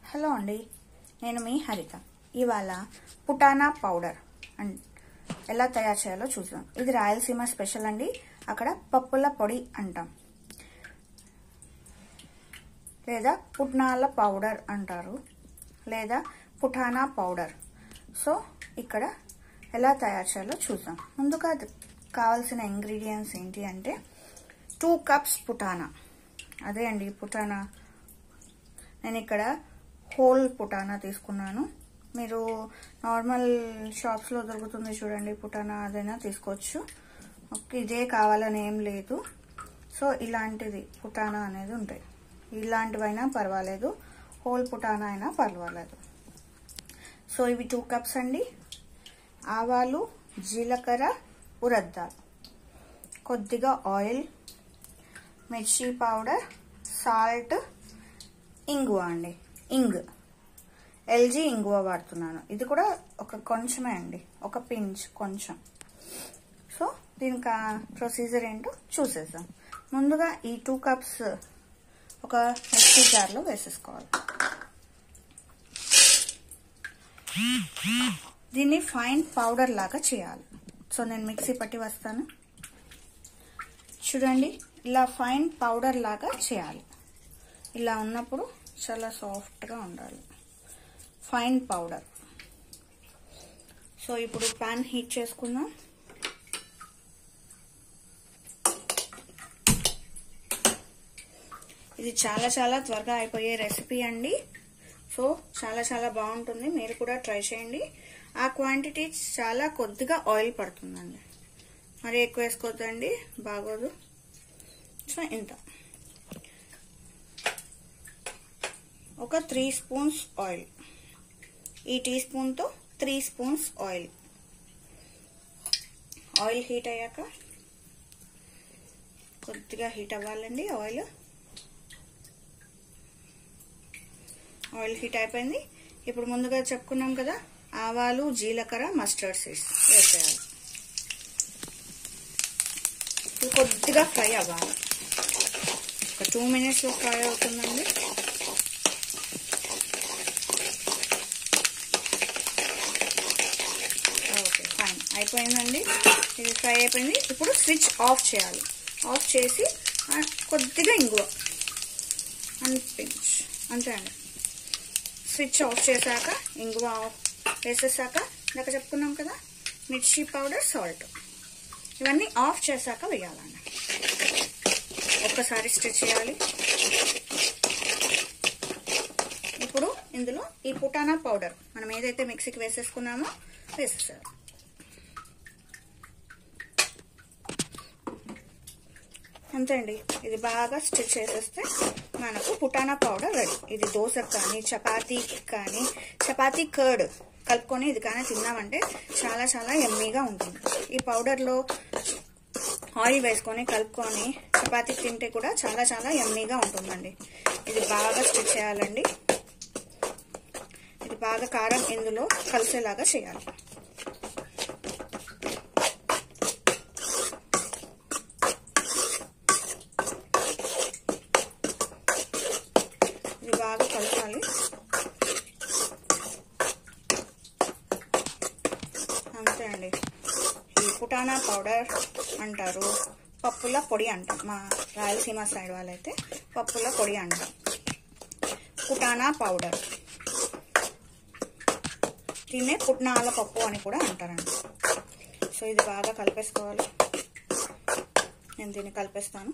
hello అండి నేను మీ హరిత ఇవాళ పుటానా పౌడర్ అండ్ ఎలా తయారు చేయాలో చూద్దాం ఇది రాయలసీమ స్పెషల్ అండి అక్కడ పప్పుల పొడి అంటాం లేదా పుట్నాల పౌడర్ అంటారు లేదా పుటానా పౌడర్ సో ఇక్కడ ఎలా తయారు చేయాలో చూద్దాం ముందుగా కావాల్సిన ఇంగ్రీడియంట్స్ ఏంటి అంటే టూ కప్స్ పుటానా అదే అండి పుటానా నేను ఇక్కడ హోల్ పుటానా తీసుకున్నాను మీరు నార్మల్ షాప్స్లో దొరుకుతుంది చూడండి పుటానా అదైనా తీసుకోవచ్చు ఓకే ఇదే కావాలని ఏం లేదు సో ఇలాంటిది పుటానా అనేది ఉంటాయి ఇలాంటివైనా పర్వాలేదు హోల్ పుటానా అయినా పర్వాలేదు సో ఇవి టూ కప్స్ అండి ఆవాలు జీలకర్ర ఉరద్దాలు కొద్దిగా ఆయిల్ మిర్చి పౌడర్ సాల్ట్ ఇంగువ అండి ఇంగ్ ఎల్జీ ఇంగువ వాడుతున్నాను ఇది కూడా ఒక కొంచెమే అండి ఒక పించ్ కొంచెం సో దీనికి ప్రొసీజర్ ఏంటో చూసేద్దాం ముందుగా ఈ టూ కప్స్ ఒక మిక్సీ జార్లో వేసేసుకోవాలి దీన్ని ఫైన్ పౌడర్ లాగా చేయాలి సో నేను మిక్సీ పట్టి వస్తాను చూడండి ఇలా ఫైన్ పౌడర్ లాగా చేయాలి ఇలా ఉన్నప్పుడు చాలా సాఫ్ట్గా ఉండాలి ఫైన్ పౌడర్ సో ఇప్పుడు ప్యాన్ హీట్ చేసుకుందాం ఇది చాలా చాలా త్వరగా అయిపోయే రెసిపీ అండి సో చాలా చాలా బాగుంటుంది మీరు కూడా ట్రై చేయండి ఆ క్వాంటిటీ చాలా కొద్దిగా ఆయిల్ పడుతుందండి మరి ఎక్కువ వేసుకోవద్దండి బాగోదు సో ఇంత ఒక త్రీ స్పూన్స్ ఆయిల్ ఈ టీ స్పూన్తో three spoons oil oil heat అయ్యాక కొద్దిగా హీట్ అవ్వాలండి ఆయిల్ ఆయిల్ హీట్ అయిపోయింది ఇప్పుడు ముందుగా చెప్పుకున్నాం కదా ఆవాలు జీలకర్ర మస్టర్డ్ సీడ్స్ వేసేయాలి ఇది కొద్దిగా ఫ్రై అవ్వాలి ఒక టూ మినిట్స్లో ఫ్రై అవుతుందండి ఓకే ఫైన్ అయిపోయిందండి ఇది ఫ్రై అయిపోయింది ఇప్పుడు స్విచ్ ఆఫ్ చేయాలి ఆఫ్ చేసి కొద్దిగా ఇంగువ అనిపించు అంతే అండి స్విచ్ ఆఫ్ చేశాక ఇంగువ ఆఫ్ వేసేసాక ఇందాక చెప్పుకున్నాం కదా మిర్చి పౌడర్ సాల్ట్ ఇవన్నీ ఆఫ్ చేశాక వేయాలండి ఒక్కసారి స్టిచ్ చేయాలి ఇప్పుడు ఇందులో ఈ పుటానా పౌడర్ మనం ఏదైతే మిక్సీకి వేసేసుకున్నామో వేసేసారు అంతే అండి ఇది బాగా స్టిచ్ చేసేస్తే మనకు పుటానా పౌడర్ రెడీ ఇది దోశకు కానీ చపాతీకి కానీ చపాతీ కర్డ్ కలుపుకొని ఇది కానీ తిన్నామంటే చాలా చాలా ఎమ్మీగా ఉంటుంది ఈ పౌడర్లో ఆయిల్ వేసుకొని కలుపుకొని చపాతీ తింటే కూడా చాలా చాలా ఎమ్మీగా ఉంటుందండి ఇది బాగా స్టిచ్ చేయాలండి ఇది బాగా కారం ఇందులో కలిసేలాగా చేయాలి ఇది బాగా కలపాలి అంతే అండి ఈ పుటానా పౌడర్ అంటారు పప్పుల పొడి అంటాం మా రాయలసీమ సైడ్ వాళ్ళైతే పప్పుల పొడి అంటాం పుటానా పౌడర్ దీన్నే పుట్నాల పప్పు అని కూడా అంటారండి సో ఇది బాగా కలిపేసుకోవాలి నేను దీన్ని కలిపేస్తాను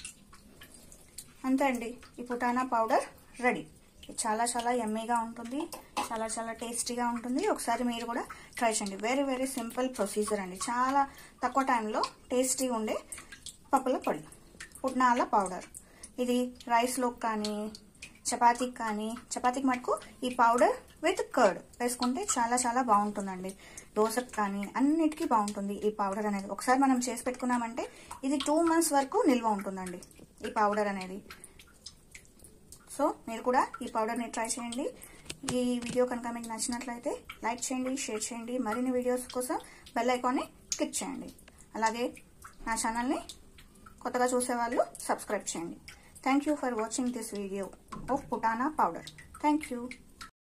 అంతే అండి ఈ పుటానా పౌడర్ రెడీ చాలా చాలా ఎమ్మీగా ఉంటుంది చాలా చాలా టేస్టీగా ఉంటుంది ఒకసారి మీరు కూడా ట్రై చేయండి వెరీ వెరీ సింపుల్ ప్రొసీజర్ అండి చాలా తక్కువ టైంలో టేస్టీ ఉండే పప్పుల పొడి పుట్నాల పౌడర్ ఇది రైస్లోకి కానీ చపాతీకి కానీ చపాతీకి మటుకు ఈ పౌడర్ విత్ కర్డ్ వేసుకుంటే చాలా చాలా బాగుంటుందండి దోశకు కానీ అన్నిటికీ బాగుంటుంది ఈ పౌడర్ అనేది ఒకసారి మనం చేసి పెట్టుకున్నామంటే ఇది టూ మంత్స్ వరకు నిల్వ ఉంటుందండి ఈ పౌడర్ అనేది సో మీరు కూడా ఈ పౌడర్ని ట్రై చేయండి ఈ వీడియో కనుక మీకు నచ్చినట్లయితే లైక్ చేయండి షేర్ చేయండి మరిన్ని వీడియోస్ కోసం బెల్ ఐకాన్ని క్లిక్ చేయండి అలాగే నా ఛానల్ని కొత్తగా చూసేవాళ్ళు సబ్స్క్రైబ్ చేయండి thank you for watching this video of పుటానా పౌడర్ థ్యాంక్ యూ